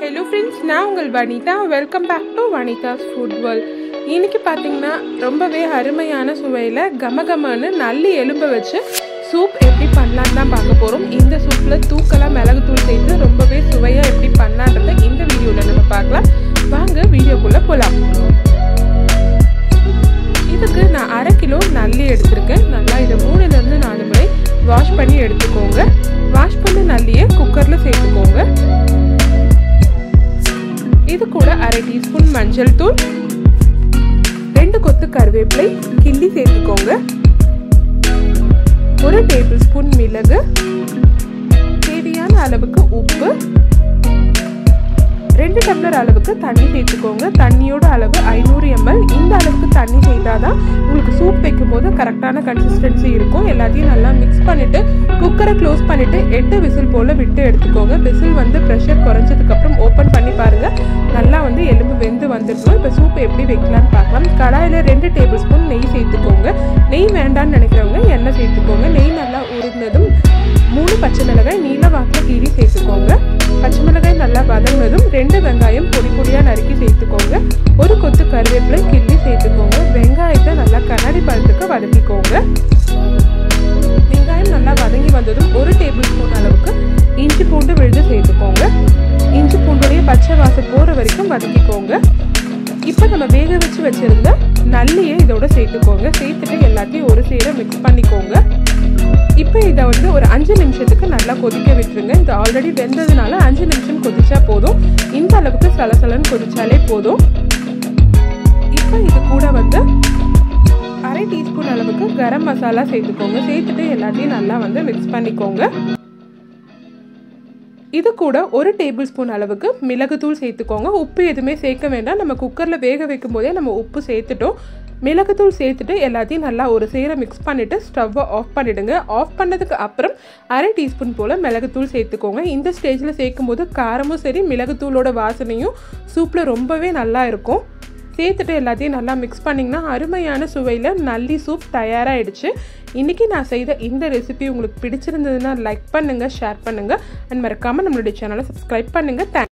hello friends நான் உங்கள் Vanitha welcome back to Vanitha's food world இன்னைக்கு பார்த்தீங்கன்னா ரொம்பவே அருமையான சுவையில் கமகமன்னு நல்லி எலும்பை வச்சு சூப் எப்படி பண்ணலான்னு தான் பார்க்க போகிறோம் இந்த சூப்பில் தூக்கலாக மிளகுத்தூள் சேர்த்து ரொம்பவே சுவையாக எப்படி பண்ணலான்றத இந்த வீடியோவில் நம்ம பார்க்கலாம் வாங்க வீடியோக்குள்ளே போகலாம் இதுக்கு நான் அரை கிலோ நல்லி எடுத்திருக்கேன் நல்லா இதை மூணுலேருந்து நாலு முறை வாஷ் பண்ணி எடுத்துக்கோங்க வாஷ் பண்ண நல்லியை குக்கரில் சேர்த்துக்கோங்க இது கூட அரை டீஸ்பூன் மஞ்சள் தூள் ரெண்டு கொத்து கருவேப்பிலை கிள்ளி சேர்த்துக்கோங்க ஒரு டேபிள் ஸ்பூன் மிளகு தேவையான அளவுக்கு உப்பு ரெண்டு டம்ளர் அளவுக்கு தண்ணி சேர்த்துக்கோங்க தண்ணியோட அளவு ஐநூறு எம்எல் இந்த அளவுக்கு தண்ணி சேர்த்தாதான் உங்களுக்கு சூப் வைக்கும் போது கரெக்டான கன்சிஸ்டன்சி இருக்கும் எல்லாத்தையும் நல்லா மிக்ஸ் பண்ணிட்டு குக்கரை க்ளோஸ் பண்ணிட்டு எட்டு விசில் போல விட்டு எடுத்துக்கோங்க விசில் வந்து ப்ரெஷர் குறைஞ்சதுக்கு அப்புறம் ஓப்பன் பண்ணி பாருங்க நல்லா வந்து எலும்பு வெந்து வந்துருக்கும் இப்போ சூப் எப்படி வைக்கலாம்னு பார்க்கலாம் கடாயில் ரெண்டு டேபிள் ஸ்பூன் நெய் சேர்த்துக்கோங்க நெய் வேண்டாம்னு நினைக்கிறவங்க எண்ணெய் சேர்த்துக்கோங்க நெய் நல்லா உருந்ததும் மூணு பச்சை மிளகாய் நீல வாக்கில் கீரி சேர்த்துக்கோங்க பச்சை மிளகாய் நல்லா வதங்கினதும் ரெண்டு வெங்காயம் பொடி பொடியாக நறுக்கி சேர்த்துக்கோங்க ஒரு கொத்து கருவேப்பிலை கிள்ளி சேர்த்துக்கோங்க வெங்காயத்தை நல்லா கண்ணாடி பழத்துக்கு வதக்கிக்கோங்க வெங்காயம் நல்லா வதங்கி வந்ததும் ஒரு டேபிள் ஸ்பூன் அளவுக்கு இஞ்சி பூண்டு விழுது சேர்த்துக்கோங்க இஞ்சி பூண்டுடைய பச்சை வாசம் போகிற வரைக்கும் வதக்கிக்கோங்க இப்போ நம்ம வேக வச்சு வச்சிருந்த நல்லியை இதோட சேர்த்துக்கோங்க சேர்த்துட்டு எல்லாத்தையும் ஒரு சேர மிக்ஸ் பண்ணிக்கோங்க இப்போ இதை வந்து ஒரு அஞ்சு நிமிஷத்துக்கு நல்லா கொதிக்க விட்டுருங்க இது ஆல்ரெடி வெந்ததுனால அஞ்சு நிமிஷம் கொதிச்சா போதும் இந்த அளவுக்கு சலசலன்னு கொதிச்சாலே போதும் இப்போ இது கூட வந்து அரை டீஸ்பூன் அளவுக்கு கரம் மசாலா சேர்த்துக்கோங்க சேர்த்துட்டு எல்லாத்தையும் நல்லா வந்து மிக்ஸ் பண்ணிக்கோங்க இது கூட ஒரு டேபிள் ஸ்பூன் அளவுக்கு மிளகுத்தூள் சேர்த்துக்கோங்க உப்பு எதுவுமே சேர்க்க வேண்டாம் நம்ம குக்கரில் வேக வைக்கும் போதே நம்ம உப்பு சேர்த்துட்டோம் மிளகுத்தூள் சேர்த்துட்டு எல்லாத்தையும் நல்லா ஒரு சேர மிக்ஸ் பண்ணிவிட்டு ஸ்டவ்வை ஆஃப் பண்ணிவிடுங்க ஆஃப் பண்ணதுக்கு அப்புறம் அரை டீஸ்பூன் போல் மிளகுத்தூள் சேர்த்துக்கோங்க இந்த ஸ்டேஜில் சேர்க்கும் போது காரமும் சரி மிளகுத்தூளோட வாசனையும் சூப்பில் ரொம்பவே நல்லா இருக்கும் சேர்த்துட்டு எல்லாத்தையும் நல்லா மிக்ஸ் பண்ணிங்கன்னா அருமையான சுவையில் நல்லி சூப் தயாராகிடுச்சு இன்றைக்கி நான் செய்த இந்த ரெசிபி உங்களுக்கு பிடிச்சிருந்ததுன்னா லைக் பண்ணுங்கள் ஷேர் பண்ணுங்கள் அண்ட் மறக்காமல் நம்மளுடைய சேனலை சப்ஸ்கிரைப் பண்ணுங்கள் தேங்க்